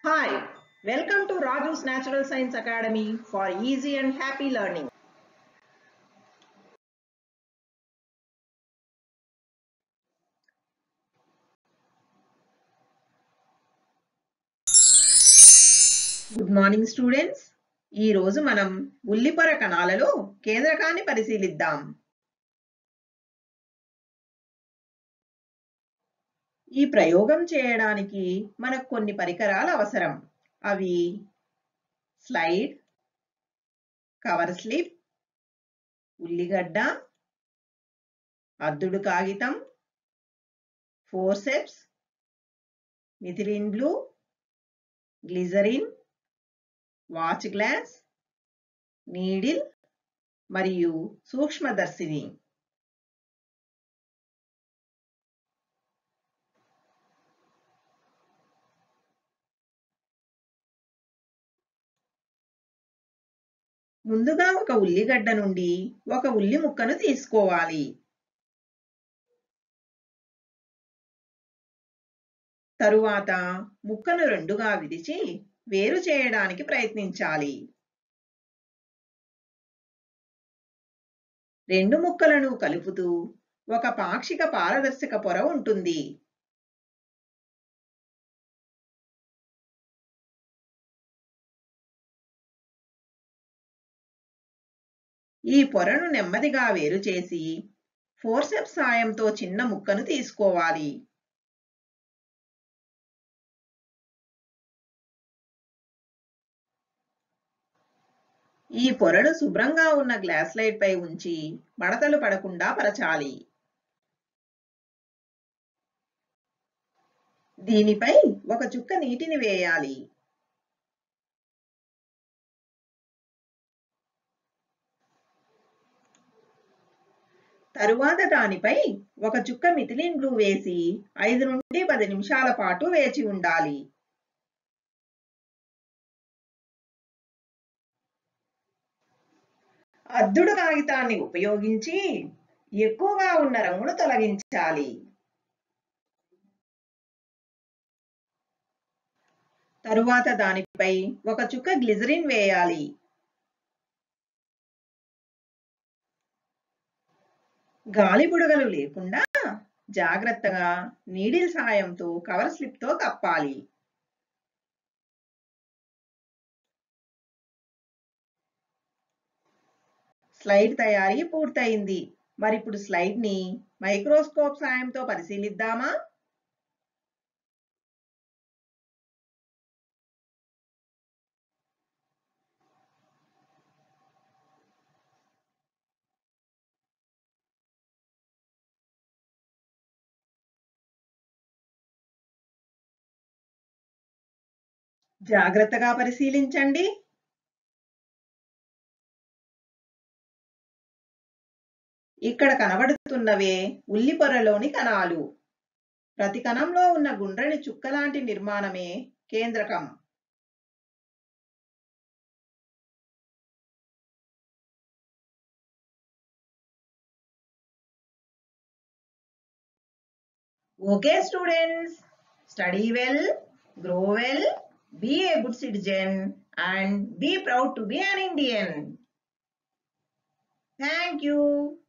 Hi, welcome to Raju's Natural Science Academy for easy and happy learning. Good morning students ఈ రోజు మనం ఉల్లిపొర కణాలలో కేంద్రకాన్ని పరిశీలిద్దాం ఈ ప్రయోగం చేయడానికి మనకు కొన్ని పరికరాలు అవసరం అవి స్లైడ్ కవర్ స్లిప్ ఉల్లిగడ్డ అద్దుడు కాగితం forceps methylene blue glycerin watch glass needle మరియు సూక్ష్మదర్శిని ముందుగా ఒక ఉల్లిగడ్డ నుండి ఒక ఉల్లి ముక్కను తీసుకోవాలి తరువాత ముక్కను రెండుగా విరిచి వేరు చేయడానికి ప్రయత్నించాలి రెండు ముక్కలను కలుపుతూ ఒక పాక్షిక పారదర్శక పొర ఉంటుంది ఈ పొరను నెమ్మదిగా వేరు చేసి ఫోర్సెప్ సాయంతో చిన్న ముక్కను తీసుకోవాలి ఈ పొరను శుభ్రంగా ఉన్న గ్లాస్ లైట్ పై ఉంచి మడతలు పడకుండా పరచాలి దీనిపై ఒక చుక్క నీటిని వేయాలి తరువాత దానిపై ఒక చుక్క మిథిలిన్ బ్లూ వేసి ఐదు నుండి పది నిమిషాల పాటు వేచి ఉండాలి అద్దుడు కాగితాన్ని ఉపయోగించి ఎక్కువగా ఉన్న రంగును తొలగించాలి తరువాత దానిపై ఒక చుక్క గ్లిజరిన్ వేయాలి గాలి బుడగలు లేకుండా జాగ్రత్తగా నీడిల్ సాయంతో కవర్ స్లిప్ తో కప్పాలి స్లైడ్ తయారీ పూర్తయింది మరి ఇప్పుడు స్లైడ్ ని మైక్రోస్కోప్ సాయంతో పరిశీలిద్దామా జాగ్రత్తగా పరిశీలించండి ఇక్కడ కనబడుతున్నవే ఉల్లి పొరలోని కణాలు ప్రతి కణంలో ఉన్న గుండ్రని చుక్కలాంటి నిర్మాణమే కేంద్రకం Okay, students, study well, grow well, be a good citizen, and be proud to be an Indian. Thank you.